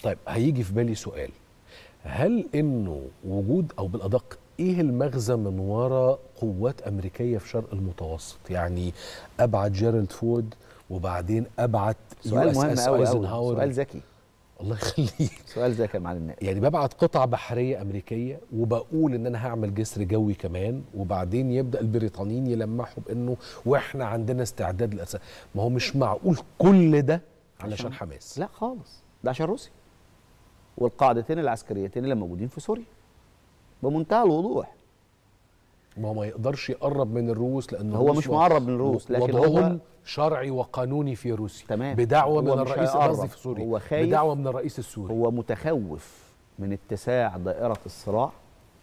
طيب هيجي في بالي سؤال هل انه وجود او بالادق ايه المغزى من وراء قوات امريكيه في شرق المتوسط يعني ابعت جيرالد فورد وبعدين ابعت سؤال مهم USS قوي Eisenhower. قوي سؤال ذكي الله يخليك سؤال ذكي يا معلم يعني ببعت قطع بحريه امريكيه وبقول ان انا هعمل جسر جوي كمان وبعدين يبدا البريطانيين يلمحوا بانه واحنا عندنا استعداد للأس... ما هو مش معقول كل ده علشان عشان- حماس لا خالص ده عشان روسيا والقاعدتين العسكريتين اللي موجودين في سوريا بمنتهى الوضوح ما هو ما يقدرش يقرب من الروس لان هو الروس مش و- مقرب من الروس، لكن هو- وضعهم شرعي وقانوني في روسيا تمام. بدعوه هو من مش الرئيس هيقرب. قصدي في سوريا هو خايف. بدعوه من الرئيس السوري هو متخوف من اتساع دائرة الصراع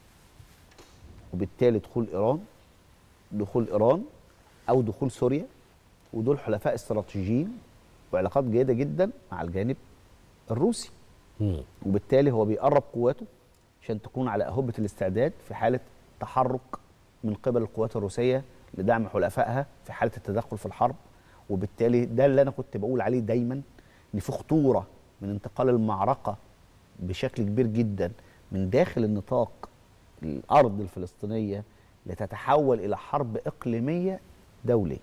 وبالتالي دخول إيران دخول إيران أو دخول سوريا ودول حلفاء استراتيجيين وعلاقات جيدة جدا مع الجانب الروسي مم. وبالتالي هو بيقرب قواته عشان تكون على أهبة الاستعداد في حالة تحرك من قبل القوات الروسية لدعم حلفائها في حالة التدخل في الحرب وبالتالي ده اللي أنا كنت بقول عليه دايما إن في خطورة من انتقال المعركة بشكل كبير جدا من داخل النطاق الأرض الفلسطينية لتتحول إلى حرب إقليمية دولية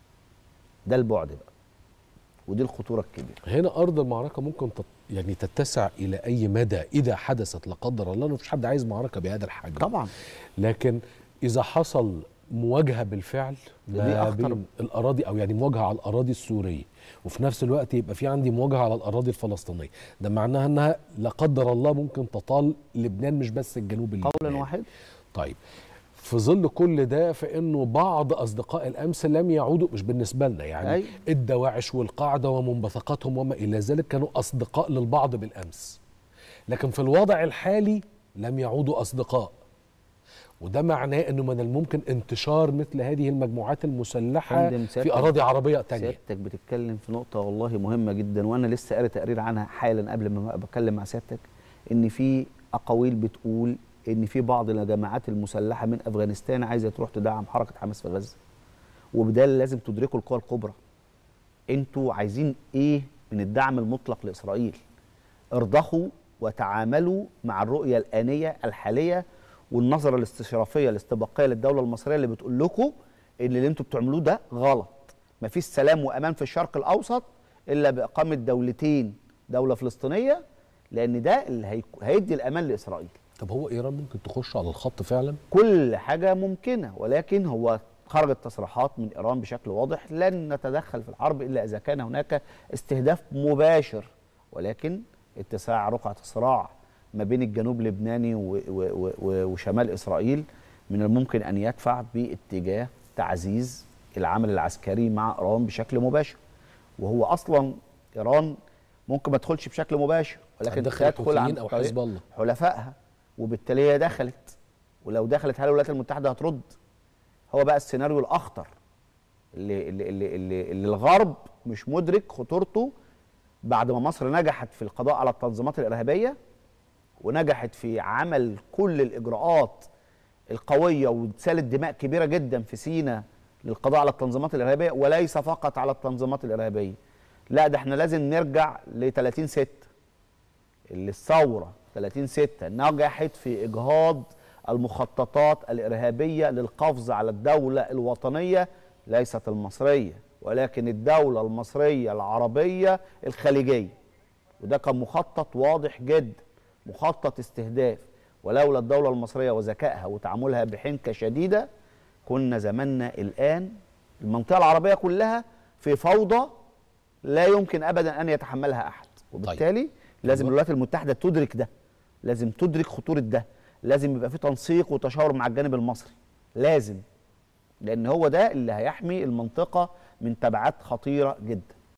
ده البعد بقى ودي الخطورة الكبيرة هنا ارض المعركه ممكن تت... يعني تتسع الى اي مدى اذا حدثت لا قدر الله مفيش حد عايز معركه بهذا الحجم طبعا لكن اذا حصل مواجهه بالفعل دي ما أخطر. بين الاراضي او يعني مواجهه على الاراضي السوريه وفي نفس الوقت يبقى في عندي مواجهه على الاراضي الفلسطينيه ده معناها انها لا قدر الله ممكن تطال لبنان مش بس الجنوب قولا اللبناني. واحد طيب في ظل كل ده فانه بعض اصدقاء الامس لم يعودوا مش بالنسبه لنا يعني أيوة. الدواعش والقاعده ومنبثقاتهم وما الى ذلك كانوا اصدقاء للبعض بالامس لكن في الوضع الحالي لم يعودوا اصدقاء وده معناه انه من الممكن انتشار مثل هذه المجموعات المسلحه فندم، في سيادتك- اراضي عربيه تانية سيادتك بتتكلم في نقطة والله مهمة جدا وأنا لسه قاري تقرير عنها حالا قبل ما بتكلم مع سيادتك إن في أقاويل بتقول إن في بعض الجماعات المسلحة من أفغانستان عايزة تروح تدعم حركة حماس في غزة وبده لازم تدركوا القوى الكبرى أنتوا عايزين إيه من الدعم المطلق لإسرائيل ارضخوا وتعاملوا مع الرؤية الآنية الحالية والنظرة الاستشرافية الاستباقية للدولة المصرية اللي بتقول لكم ان اللي انتوا بتعملوه ده غلط مفيش سلام وامان في الشرق الاوسط الا باقامه دولتين دوله فلسطينيه لان ده اللي هي... هيدي الامان لاسرائيل طب هو ايران ممكن تخش على الخط فعلا كل حاجه ممكنه ولكن هو خرجت تصريحات من ايران بشكل واضح لن نتدخل في الحرب الا اذا كان هناك استهداف مباشر ولكن اتساع رقعه الصراع ما بين الجنوب اللبناني و- و- و- و- وشمال اسرائيل من الممكن ان يدفع باتجاه تعزيز العمل العسكري مع ايران بشكل مباشر وهو اصلا ايران ممكن ما تدخلش بشكل مباشر ولكن هتدخل تدخل عن الحوثيين أو طريق حزب الله. حلفائها وبالتالي هي دخلت ولو دخلت هل الولايات المتحده هترد هو بقى السيناريو الاخطر اللي اللي اللي, اللي, اللي الغرب مش مدرك خطورته بعد ما مصر نجحت في القضاء على التنظيمات الارهابيه ونجحت في عمل كل الاجراءات القويه وسالت دماء كبيره جدا في سينا للقضاء على التنظيمات الارهابيه وليس فقط على التنظيمات الارهابيه لا ده احنا لازم نرجع ل 30 6 اللي الثوره 30 6 نجحت في اجهاض المخططات الارهابيه للقفز على الدوله الوطنيه ليست المصريه ولكن الدوله المصريه العربيه الخليجيه وده كان مخطط واضح جدا مخطط استهداف ولولا الدوله المصريه وذكائها وتعاملها بحنكه شديده كنا زماننا الان المنطقه العربيه كلها في فوضى لا يمكن ابدا ان يتحملها احد وبالتالي لازم الولايات المتحده تدرك ده لازم تدرك خطوره ده لازم يبقى في تنسيق وتشاور مع الجانب المصري لازم لان هو ده اللي هيحمي المنطقه من تبعات خطيره جدا